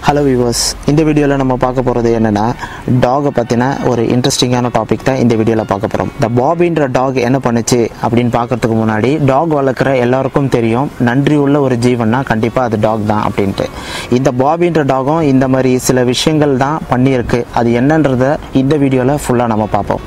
hello viewers இந்த வீடியோவில் நம்ம பார்க்க போகிறது என்னென்னா டாகை பற்றின ஒரு இன்ட்ரெஸ்டிங்கான டாபிக் தான் இந்த வீடியோவில் பார்க்க போகிறோம் இந்த பாபின்ற டாக் என்ன பண்ணுச்சு அப்படின்னு பார்க்கறதுக்கு முன்னாடி டாக் வளர்க்குற எல்லாருக்கும் தெரியும் நன்றி உள்ள ஒரு ஜீவன்னா கண்டிப்பாக அது டாக் தான் அப்படின்ட்டு இந்த பாபின்ற டாகும் இந்த மாதிரி சில விஷயங்கள் தான் பண்ணியிருக்கு அது என்னன்றதை இந்த வீடியோவில் ஃபுல்லாக நம்ம பார்ப்போம்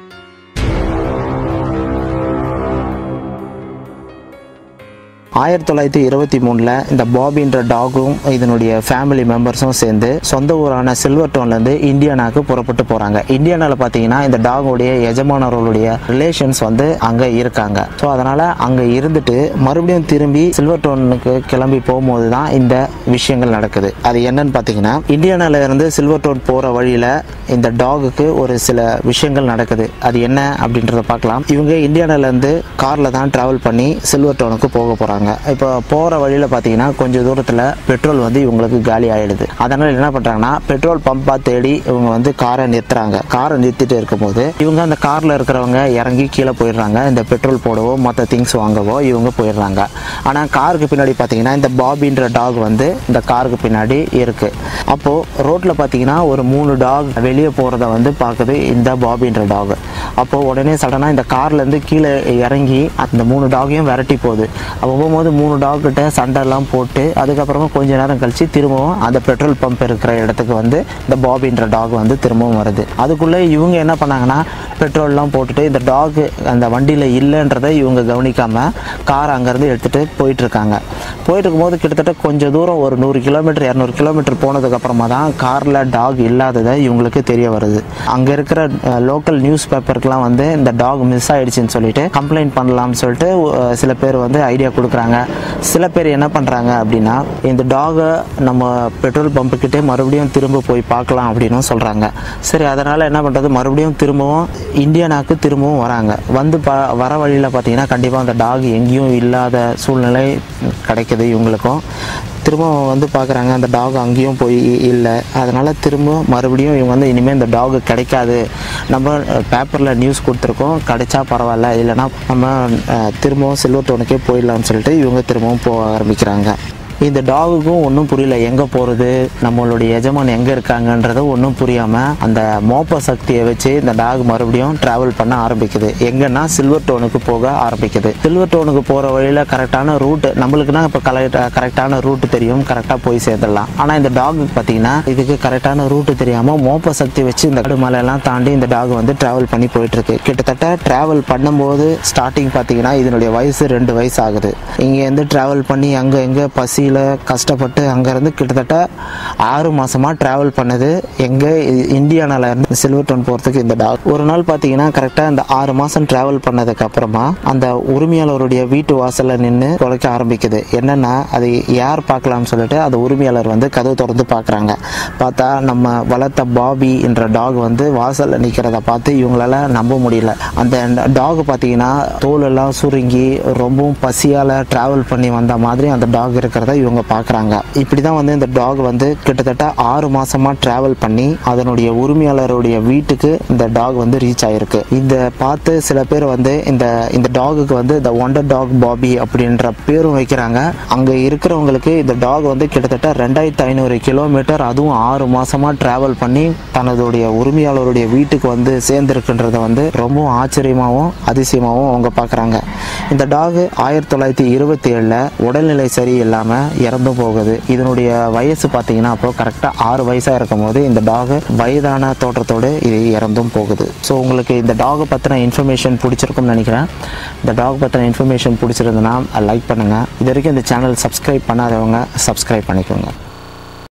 ஆயிரத்தி தொள்ளாயிரத்தி இருபத்தி மூணில் இந்த பாபின்ற டாகும் இதனுடைய ஃபேமிலி மெம்பர்ஸும் சேர்ந்து சொந்த ஊரான சில்வர்டோன்லேருந்து இந்தியானாக்கு புறப்பட்டு போகிறாங்க இந்தியானாவில் பார்த்தீங்கன்னா இந்த டாகுடைய எஜமானர்களுடைய ரிலேஷன்ஸ் வந்து அங்கே இருக்காங்க ஸோ அதனால் அங்கே இருந்துட்டு மறுபடியும் திரும்பி சில்வர்டோனுக்கு கிளம்பி போகும்போது தான் இந்த விஷயங்கள் நடக்குது அது என்னன்னு பார்த்தீங்கன்னா இந்தியானால இருந்து சில்வர்டோன் போகிற வழியில் இந்த டாகுக்கு ஒரு சில விஷயங்கள் நடக்குது அது என்ன அப்படின்றத பார்க்கலாம் இவங்க இந்தியானாலேருந்து காரில் தான் ட்ராவல் பண்ணி சில்வர்டோனுக்கு போக போகிறாங்க இப்போ போகிற வழியில் பார்த்தீங்கன்னா கொஞ்சம் தூரத்தில் பெட்ரோல் வந்து இவங்களுக்கு காலி ஆகிடுது அதனால் என்ன பண்ணுறாங்கன்னா பெட்ரோல் பம்பாக தேடி இவங்க வந்து காரை நிறுத்துறாங்க காரை நிறுத்திட்டு இருக்கும்போது இவங்க அந்த காரில் இருக்கிறவங்க இறங்கி கீழே போயிடுறாங்க இந்த பெட்ரோல் போடவோ மற்ற திங்ஸ் வாங்கவோ இவங்க போயிடுறாங்க ஆனால் காருக்கு பின்னாடி பார்த்தீங்கன்னா இந்த பாபின்ற டாக் வந்து இந்த காருக்கு பின்னாடி இருக்குது அப்போது ரோட்டில் பார்த்தீங்கன்னா ஒரு மூணு டாக் வெளியே போகிறத வந்து பார்க்குது இந்த பாபின்ற டாக் அப்போது உடனே சடனாக இந்த கார்லேருந்து கீழே இறங்கி அந்த மூணு டாகையும் விரட்டி போகுது அப்போ போகும்போது மூணு டாக் கிட்ட சண்டைலாம் போட்டு அதுக்கப்புறமா கொஞ்ச நேரம் கழிச்சு திரும்பவும் அந்த பெட்ரோல் பம்ப் இருக்கிற இடத்துக்கு வந்து இந்த பாபின்ற டாக் வந்து திரும்பவும் வருது அதுக்குள்ளே இவங்க என்ன பண்ணாங்கன்னா பெட்ரோல்லாம் போட்டுட்டு இந்த டாக் அந்த வண்டியில் இல்லைன்றதை இவங்க கவனிக்காமல் கார் அங்கேருந்து எடுத்துகிட்டு போயிட்டு இருக்காங்க போயிட்டு இருக்கும்போது கிட்டத்தட்ட கொஞ்சம் தூரம் ஒரு நூறு கிலோமீட்டர் இரநூறு கிலோமீட்டர் போனதுக்கப்புறமா தான் காரில் டாக் இல்லாததை இவங்களுக்கு தெரிய வருது அங்கே இருக்கிற லோக்கல் நியூஸ் பேப்பருக்குலாம் வந்து இந்த டாக் மிஸ் ஆயிடுச்சுன்னு சொல்லிட்டு கம்ப்ளைண்ட் பண்ணலாம்னு சொல்லிட்டு அஹ், சில பேர் வந்து ஐடியா கொடுக்குறாங்க சில பேர் என்ன பண்ணுறாங்க அப்படின்னா இந்த டாகை நம்ம பெட்ரோல் பம்புக்கிட்டே மறுபடியும் திரும்ப போய் பார்க்கலாம் அப்படின்னு சொல்கிறாங்க சரி அதனால் என்ன பண்ணுறது மறுபடியும் திரும்பவும் இந்தியனாக்கு திரும்பவும் வராங்க வந்து ப வர வழியில் பார்த்தீங்கன்னா கண்டிப்பாக அந்த டாக் எங்கேயும் இல்லாத சூழ்நிலை கிடைக்குது இவங்களுக்கும் திரும்ப வந்து பார்க்குறாங்க அந்த டாக் அங்கேயும் போய் இல்லை அதனால் திரும்ப மறுபடியும் இவங்க வந்து இனிமேல் இந்த டாக் கிடைக்காது நம்ம பேப்பரில் நியூஸ் கொடுத்துருக்கோம் கிடைச்சா பரவாயில்ல இல்லைன்னா நம்ம அஹ், திரும்பவும் சில்வர் டோனுக்கே போயிடலாம்னு சொல்லிட்டு இவங்க திரும்பவும் போக ஆரம்பிக்கிறாங்க இந்த டாகுக்கும் ஒன்றும் புரியல எங்கே போகிறது நம்மளுடைய எஜமான் எங்கே இருக்காங்கன்றது ஒன்றும் புரியாமல் அந்த மோப்ப சக்தியை வச்சு இந்த டாக் மறுபடியும் ட்ராவல் பண்ண ஆரம்பிக்குது எங்கன்னா சில்வர் டோனுக்கு போக ஆரம்பிக்குது சில்வர் டோனுக்கு போகிற வழியில் கரெக்டான ரூட் நம்மளுக்குன்னா இப்போ கரெக்ட் கரெக்டான ரூட் தெரியும் கரெக்டாக போய் சேர்ந்துடலாம் ஆனால் இந்த டாகுக்கு பார்த்தீங்கன்னா இதுக்கு கரெக்டான ரூட் தெரியாமல் மோப்ப சக்தி வச்சு இந்த காடு மலையெல்லாம் தாண்டி இந்த டாக் வந்து ட்ராவல் பண்ணி போயிட்டுருக்கு கிட்டத்தட்ட ட்ராவல் பண்ணும்போது ஸ்டார்டிங் பார்த்தீங்கன்னா இதனுடைய வயசு ரெண்டு வயசு ஆகுது இங்கேருந்து ட்ராவல் பண்ணி அங்கே எங்கே பசியில் கஷ்டப்பட்டு அங்கேருந்து கிட்டத்தட்ட ஆறு மாதமாக ட்ராவல் பண்ணுது எங்கே இந்தியானால இருந்து சில்வர் டவுன் போகிறதுக்கு இந்த டாக் ஒரு நாள் பார்த்தீங்கன்னா கரெக்டாக இந்த ஆறு மாதம் ட்ராவல் பண்ணதுக்கு அப்புறமா அந்த உரிமையாளருடைய வீட்டு வாசலில் நின்று குலைக்க ஆரம்பிக்குது என்னன்னா அது யார் பார்க்கலாம்னு சொல்லிட்டு அந்த உரிமையாளர் வந்து கதவு திறந்து பார்க்குறாங்க பார்த்தா நம்ம வளர்த்த பாபி என்ற டாக் வந்து வாசலில் நிற்கிறத பார்த்து இவங்களால நம்ப முடியல அந்த டாக் பார்த்தீங்கன்னா தோல் எல்லாம் சுருங்கி ரொம்பவும் பசியால் ட்ராவல் பண்ணி வந்த மாதிரி அந்த டாக் இருக்கிறத இவங்க பார்க்குறாங்க இப்படி தான் வந்து இந்த டாக் வந்து கிட்டத்தட்ட ஆறு மாசமாக ட்ராவல் பண்ணி அதனுடைய உரிமையாளருடைய வீட்டுக்கு இந்த டாக் வந்து ரீச் ஆயிருக்கு இந்த பார்த்து சில பேர் வந்து இந்த இந்த டாகுக்கு வந்து இந்த ஒண்டர் டாக் பாபி அப்படின்ற பேரும் வைக்கிறாங்க அங்கே இருக்கிறவங்களுக்கு இந்த டாக் வந்து கிட்டத்தட்ட ரெண்டாயிரத்தி ஐநூறு கிலோமீட்டர் அதுவும் ஆறு மாசமா ட்ராவல் பண்ணி தனதுடைய உரிமையாளருடைய வீட்டுக்கு வந்து சேர்ந்துருக்குன்றத வந்து ரொம்பவும் ஆச்சரியமாகவும் அதிசயமாகவும் அவங்க பார்க்குறாங்க இந்த டாக் ஆயிரத்தி தொள்ளாயிரத்தி இருபத்தி ஏழில் உடல்நிலை சரி இல்லாமல் இறந்தும் போகுது இதனுடைய வயசு பார்த்தீங்கன்னா அப்போ கரெக்டாக ஆறு வயசாக இருக்கும் போது இந்த டாக் வயதான தோற்றத்தோடு இது இறந்தும் போகுது ஸோ உங்களுக்கு இந்த டாகை பற்றின இன்ஃபர்மேஷன் பிடிச்சிருக்கும்னு நினைக்கிறேன் இந்த டாக் பற்றின இன்ஃபர்மேஷன் பிடிச்சிருந்ததுன்னா லைக் பண்ணுங்கள் இது வரைக்கும் இந்த சேனல் சப்ஸ்கிரைப் பண்ணாதவங்க சப்ஸ்கிரைப் பண்ணிக்கோங்க